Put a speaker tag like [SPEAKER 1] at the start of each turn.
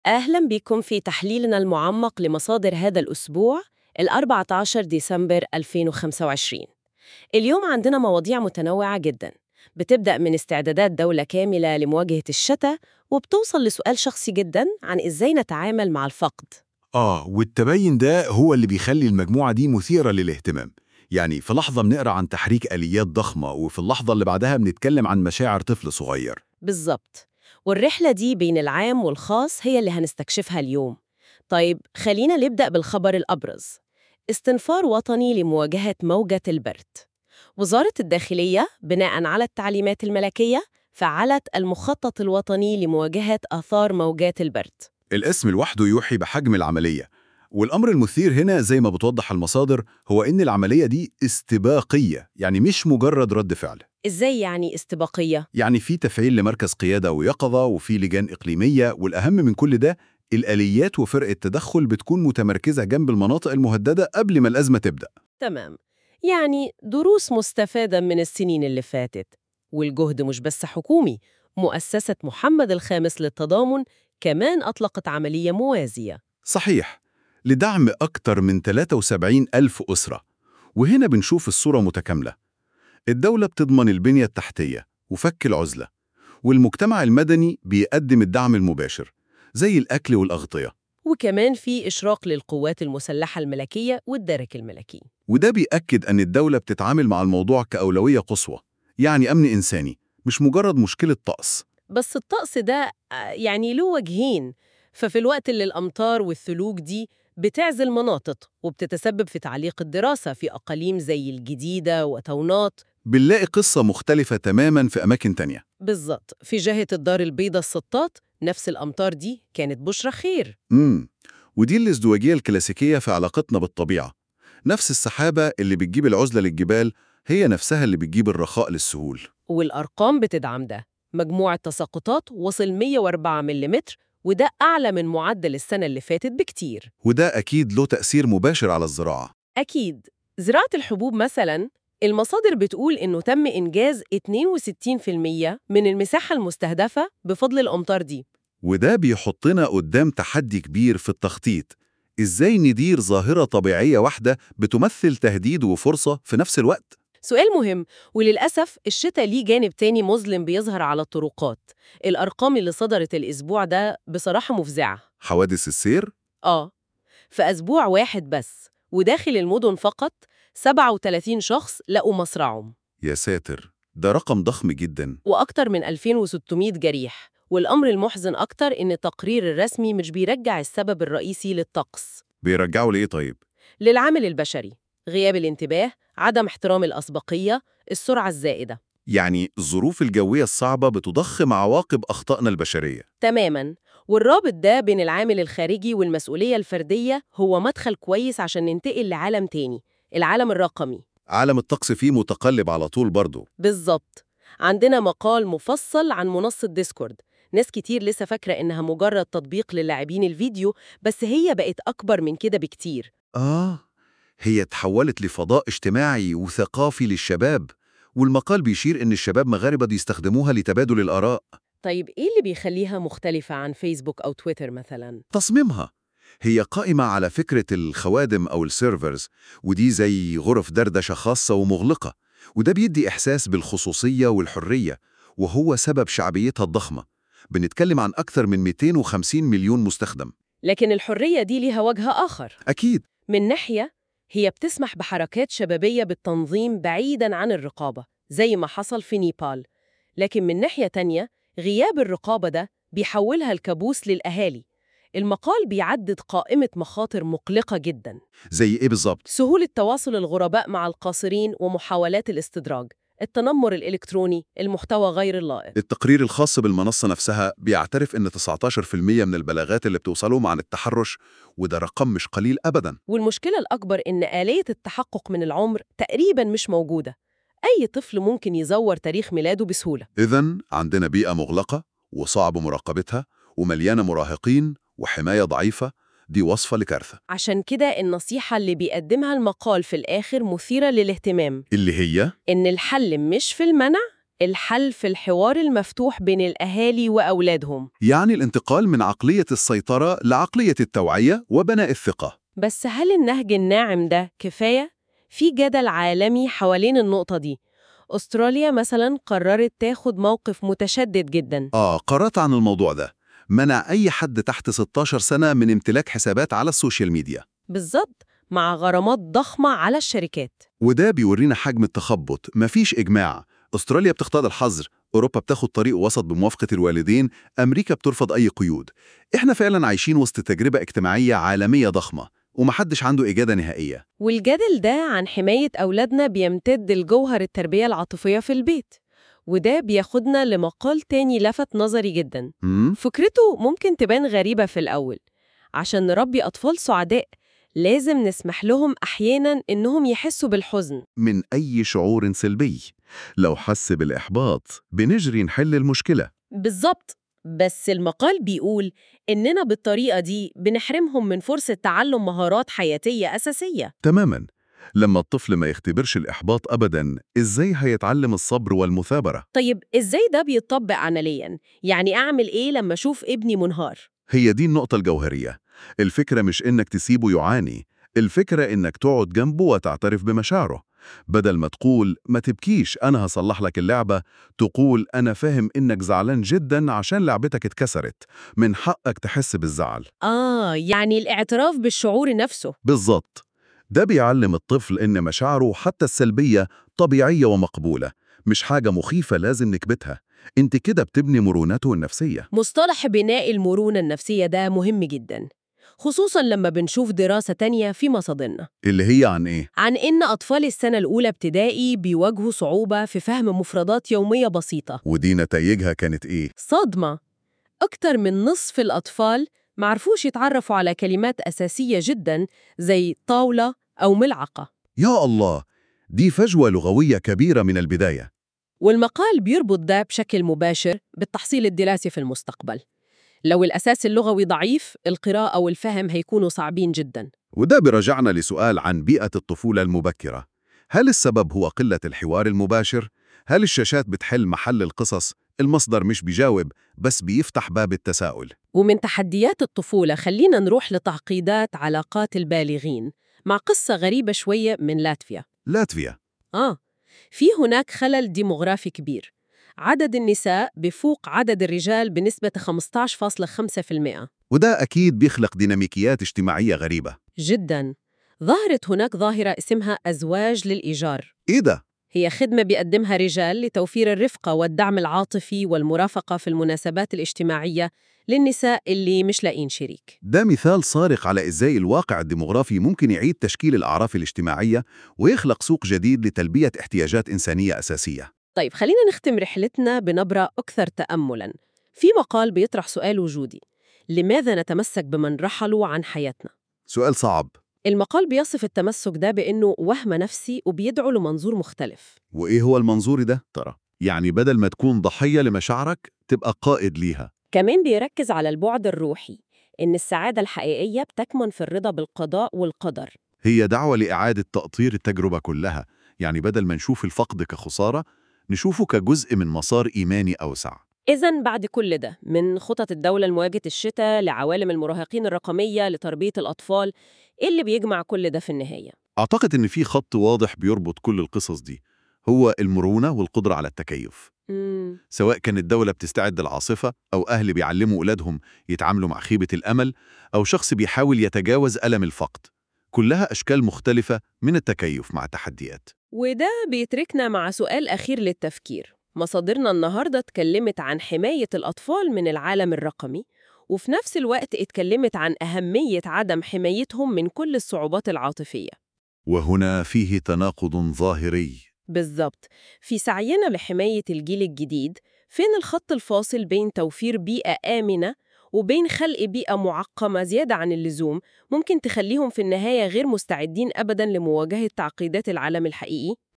[SPEAKER 1] أهلا بكم في تحليلنا المعمق لمصادر هذا الأسبوع ال 14 ديسمبر 2025 اليوم عندنا مواضيع متنوعة جدا بتبدأ من استعدادات دولة كاملة لمواجهة الشتاء وبتوصل لسؤال شخصي جدا عن إزاي نتعامل مع الفقد
[SPEAKER 2] آه والتباين ده هو اللي بيخلي المجموعة دي مثيرة للاهتمام يعني في لحظة بنقرأ عن تحريك آليات ضخمة وفي اللحظة اللي بعدها بنتكلم عن مشاعر طفل صغير
[SPEAKER 1] بالظبط والرحلة دي بين العام والخاص هي اللي هنستكشفها اليوم طيب خلينا نبدأ بالخبر الأبرز استنفار وطني لمواجهة موجة البرد وزارة الداخلية بناء على التعليمات الملكية فعلت المخطط الوطني لمواجهة آثار موجات البرد
[SPEAKER 2] الاسم لوحده يوحي بحجم العملية والأمر المثير هنا زي ما بتوضح المصادر هو إن العملية دي استباقية يعني مش مجرد رد فعل
[SPEAKER 1] إزاي يعني استباقية؟
[SPEAKER 2] يعني في تفعيل لمركز قيادة ويقظة وفي لجان إقليمية والأهم من كل ده الآليات وفرق التدخل بتكون متمركزة جنب المناطق المهددة قبل ما الأزمة تبدأ
[SPEAKER 1] تمام يعني دروس مستفادة من السنين اللي فاتت والجهد مش بس حكومي مؤسسة محمد الخامس للتضامن كمان أطلقت عملية موازية
[SPEAKER 2] صحيح لدعم أكتر من 73 ألف أسرة وهنا بنشوف الصورة متكاملة الدولة بتضمن البنية التحتية وفك العزلة والمجتمع المدني بيقدم الدعم المباشر زي الأكل والأغطية
[SPEAKER 1] وكمان في إشراق للقوات المسلحة الملكية والدرك الملكي
[SPEAKER 2] وده بيأكد أن الدولة بتتعامل مع الموضوع كأولوية قصوى يعني أمن إنساني مش مجرد مشكلة طقس
[SPEAKER 1] بس الطقس ده آه، يعني له وجهين ففي الوقت اللي الأمطار والثلوج دي بتعزل مناطق وبتتسبب في تعليق الدراسة في أقاليم زي الجديدة وتوناط
[SPEAKER 2] بنلاقي قصة مختلفة تماماً في أماكن تانية
[SPEAKER 1] بالظبط في جهة الدار البيضاء السطات نفس الأمطار دي كانت بشرى خير
[SPEAKER 2] امم ودي الازدواجية الكلاسيكية في علاقتنا بالطبيعة نفس السحابة اللي بتجيب العزلة للجبال هي نفسها اللي بتجيب الرخاء للسهول
[SPEAKER 1] والأرقام بتدعم ده مجموع التساقطات وصل 104 ملم وده أعلى من معدل السنة اللي فاتت بكتير
[SPEAKER 2] وده أكيد له تأثير مباشر على الزراعة
[SPEAKER 1] أكيد زراعة الحبوب مثلاً المصادر بتقول إنه تم إنجاز 62% من المساحة المستهدفة بفضل الأمطار دي
[SPEAKER 2] وده بيحطنا قدام تحدي كبير في التخطيط إزاي ندير ظاهرة طبيعية واحدة بتمثل تهديد وفرصة في نفس الوقت؟
[SPEAKER 1] سؤال مهم وللأسف الشتاء ليه جانب تاني مظلم بيظهر على الطرقات الأرقام اللي صدرت الأسبوع ده بصراحة مفزعة
[SPEAKER 2] حوادث السير؟
[SPEAKER 1] آه في أسبوع واحد بس وداخل المدن فقط 37 شخص لقوا مصرعهم
[SPEAKER 2] يا ساتر ده رقم ضخم جدا
[SPEAKER 1] وأكتر من 2600 جريح والأمر المحزن أكتر إن التقرير الرسمي مش بيرجع السبب الرئيسي للطقس
[SPEAKER 2] بيرجعوا لإيه طيب؟
[SPEAKER 1] للعامل البشري غياب الانتباه عدم احترام الأسبقية السرعة الزائدة
[SPEAKER 2] يعني الظروف الجوية الصعبة بتضخم عواقب أخطائنا البشرية
[SPEAKER 1] تماماً والرابط ده بين العامل الخارجي والمسؤولية الفردية هو مدخل كويس عشان ننتقل لعالم تاني العالم الرقمي
[SPEAKER 2] عالم الطقس فيه متقلب على طول برضه
[SPEAKER 1] بالظبط عندنا مقال مفصل عن منصة ديسكورد ناس كتير لسه فاكرة إنها مجرد تطبيق للاعبين الفيديو بس هي بقت أكبر من كده بكتير
[SPEAKER 2] آه هي تحولت لفضاء اجتماعي وثقافي للشباب والمقال بيشير إن الشباب مغاربة بيستخدموها لتبادل الآراء
[SPEAKER 1] طيب إيه اللي بيخليها مختلفة عن فيسبوك أو تويتر مثلاً؟
[SPEAKER 2] تصميمها هي قائمة على فكرة الخوادم أو السيرفرز ودي زي غرف دردشة خاصة ومغلقة وده بيدي إحساس بالخصوصية والحرية وهو سبب شعبيتها الضخمة بنتكلم عن أكثر من 250 مليون مستخدم
[SPEAKER 1] لكن الحرية دي ليها وجه آخر
[SPEAKER 2] أكيد
[SPEAKER 1] من ناحية هي بتسمح بحركات شبابية بالتنظيم بعيداً عن الرقابة زي ما حصل في نيبال لكن من ناحية تانية غياب الرقابة ده بيحولها الكابوس للأهالي المقال بيعدد قائمة مخاطر مقلقة جداً
[SPEAKER 2] زي إيه بالظبط؟
[SPEAKER 1] سهولة تواصل الغرباء مع القاصرين ومحاولات الاستدراج التنمر الإلكتروني المحتوى غير اللائق
[SPEAKER 2] التقرير الخاص بالمنصة نفسها بيعترف إن 19% من البلاغات اللي بتوصلهم عن التحرش وده رقم مش قليل أبداً
[SPEAKER 1] والمشكلة الأكبر إن آلية التحقق من العمر تقريباً مش موجودة أي طفل ممكن يزور تاريخ ميلاده بسهولة
[SPEAKER 2] إذا عندنا بيئة مغلقة وصعب مراقبتها ومليانة مراهقين وحماية ضعيفة دي وصفة لكارثة
[SPEAKER 1] عشان كده النصيحة اللي بيقدمها المقال في الآخر مثيرة للاهتمام
[SPEAKER 2] اللي هي
[SPEAKER 1] إن الحل مش في المنع الحل في الحوار المفتوح بين الأهالي وأولادهم
[SPEAKER 2] يعني الانتقال من عقلية السيطرة لعقلية التوعية وبناء الثقة
[SPEAKER 1] بس هل النهج الناعم ده كفاية؟ في جدل عالمي حوالين النقطة دي أستراليا مثلا قررت تاخد موقف متشدد جدا
[SPEAKER 2] آه قرأت عن الموضوع ده منع أي حد تحت 16 سنة من امتلاك حسابات على السوشيال ميديا
[SPEAKER 1] بالظبط مع غرامات ضخمة على الشركات
[SPEAKER 2] وده بيورينا حجم التخبط مفيش إجماع أستراليا بتختار الحظر أوروبا بتاخد طريق وسط بموافقة الوالدين أمريكا بترفض أي قيود إحنا فعلا عايشين وسط تجربة اجتماعية عالمية ضخمة ومحدش عنده إجادة نهائية
[SPEAKER 1] والجدل ده عن حماية أولادنا بيمتد لجوهر التربية العاطفية في البيت وده بياخدنا لمقال تاني لفت نظري جدا
[SPEAKER 2] مم؟
[SPEAKER 1] فكرته ممكن تبان غريبة في الأول عشان نربي أطفال سعداء لازم نسمح لهم أحياناً إنهم يحسوا بالحزن
[SPEAKER 2] من أي شعور سلبي لو حس بالإحباط بنجري نحل المشكلة
[SPEAKER 1] بالظبط بس المقال بيقول إننا بالطريقة دي بنحرمهم من فرصة تعلم مهارات حياتية أساسية
[SPEAKER 2] تماما لما الطفل ما يختبرش الإحباط أبدا إزاي هيتعلم الصبر والمثابرة
[SPEAKER 1] طيب إزاي ده بيتطبق عملياً؟ يعني أعمل إيه لما أشوف ابني منهار؟
[SPEAKER 2] هي دي النقطة الجوهرية الفكرة مش إنك تسيبه يعاني الفكرة إنك تقعد جنبه وتعترف بمشاعره بدل ما تقول ما تبكيش أنا هصلح لك اللعبة تقول أنا فاهم إنك زعلان جدا عشان لعبتك اتكسرت من حقك تحس بالزعل
[SPEAKER 1] آه يعني الاعتراف بالشعور نفسه
[SPEAKER 2] بالظبط ده بيعلم الطفل إن مشاعره حتى السلبية طبيعية ومقبولة مش حاجة مخيفة لازم نكبتها انت كده بتبني مرونته النفسية
[SPEAKER 1] مصطلح بناء المرونة النفسية ده مهم جدا خصوصاً لما بنشوف دراسة تانية في مصادرنا
[SPEAKER 2] اللي هي عن إيه؟
[SPEAKER 1] عن إن أطفال السنة الأولى ابتدائي بيواجهوا صعوبة في فهم مفردات يومية بسيطة
[SPEAKER 2] ودي نتائجها كانت إيه؟
[SPEAKER 1] صدمة أكتر من نصف الأطفال معرفوش يتعرفوا على كلمات أساسية جدا زي طاولة أو ملعقة
[SPEAKER 2] يا الله دي فجوة لغوية كبيرة من البداية
[SPEAKER 1] والمقال بيربط ده بشكل مباشر بالتحصيل الدراسي في المستقبل لو الأساس اللغوي ضعيف القراءة والفهم هيكونوا صعبين جدا
[SPEAKER 2] وده برجعنا لسؤال عن بيئة الطفولة المبكرة هل السبب هو قلة الحوار المباشر؟ هل الشاشات بتحل محل القصص؟ المصدر مش بيجاوب بس بيفتح باب التساؤل
[SPEAKER 1] ومن تحديات الطفولة خلينا نروح لتعقيدات علاقات البالغين مع قصة غريبة شوية من لاتفيا
[SPEAKER 2] لاتفيا
[SPEAKER 1] آه في هناك خلل ديموغرافي كبير عدد النساء بفوق عدد الرجال بنسبة 15.5%
[SPEAKER 2] وده أكيد بيخلق ديناميكيات اجتماعية غريبة
[SPEAKER 1] جداً ظهرت هناك ظاهرة اسمها أزواج للإيجار
[SPEAKER 2] إيه ده؟
[SPEAKER 1] هي خدمة بيقدمها رجال لتوفير الرفقة والدعم العاطفي والمرافقة في المناسبات الاجتماعية للنساء اللي مش لاقين شريك
[SPEAKER 2] ده مثال صارخ على إزاي الواقع الديموغرافي ممكن يعيد تشكيل الأعراف الاجتماعية ويخلق سوق جديد لتلبية احتياجات إنسانية أساسية
[SPEAKER 1] طيب خلينا نختم رحلتنا بنبرة أكثر تأملاً في مقال بيطرح سؤال وجودي لماذا نتمسك بمن رحلوا عن حياتنا؟
[SPEAKER 2] سؤال صعب
[SPEAKER 1] المقال بيصف التمسك ده بأنه وهم نفسي وبيدعو لمنظور مختلف
[SPEAKER 2] وإيه هو المنظور ده ترى؟ يعني بدل ما تكون ضحية لمشاعرك تبقى قائد ليها
[SPEAKER 1] كمان بيركز على البعد الروحي إن السعادة الحقيقية بتكمن في الرضا بالقضاء والقدر
[SPEAKER 2] هي دعوة لإعادة تأطير التجربة كلها يعني بدل ما نشوف الفقد كخسارة نشوفه كجزء من مسار إيماني أوسع
[SPEAKER 1] إذا بعد كل ده من خطط الدولة لمواجهة الشتاء لعوالم المراهقين الرقمية لتربية الأطفال إيه اللي بيجمع كل ده في النهاية؟
[SPEAKER 2] أعتقد إن في خط واضح بيربط كل القصص دي هو المرونة والقدرة على التكيف
[SPEAKER 1] مم.
[SPEAKER 2] سواء كانت الدولة بتستعد للعاصفة أو أهل بيعلموا أولادهم يتعاملوا مع خيبة الأمل أو شخص بيحاول يتجاوز ألم الفقد كلها أشكال مختلفة من التكيف مع التحديات
[SPEAKER 1] وده بيتركنا مع سؤال أخير للتفكير مصادرنا النهاردة اتكلمت عن حماية الأطفال من العالم الرقمي وفي نفس الوقت اتكلمت عن أهمية عدم حمايتهم من كل الصعوبات العاطفية
[SPEAKER 2] وهنا فيه تناقض ظاهري
[SPEAKER 1] بالظبط في سعينا لحماية الجيل الجديد فين الخط الفاصل بين توفير بيئة آمنة وبين خلق بيئة معقمة زيادة عن اللزوم ممكن تخليهم في النهاية غير مستعدين أبداً لمواجهة تعقيدات العالم الحقيقي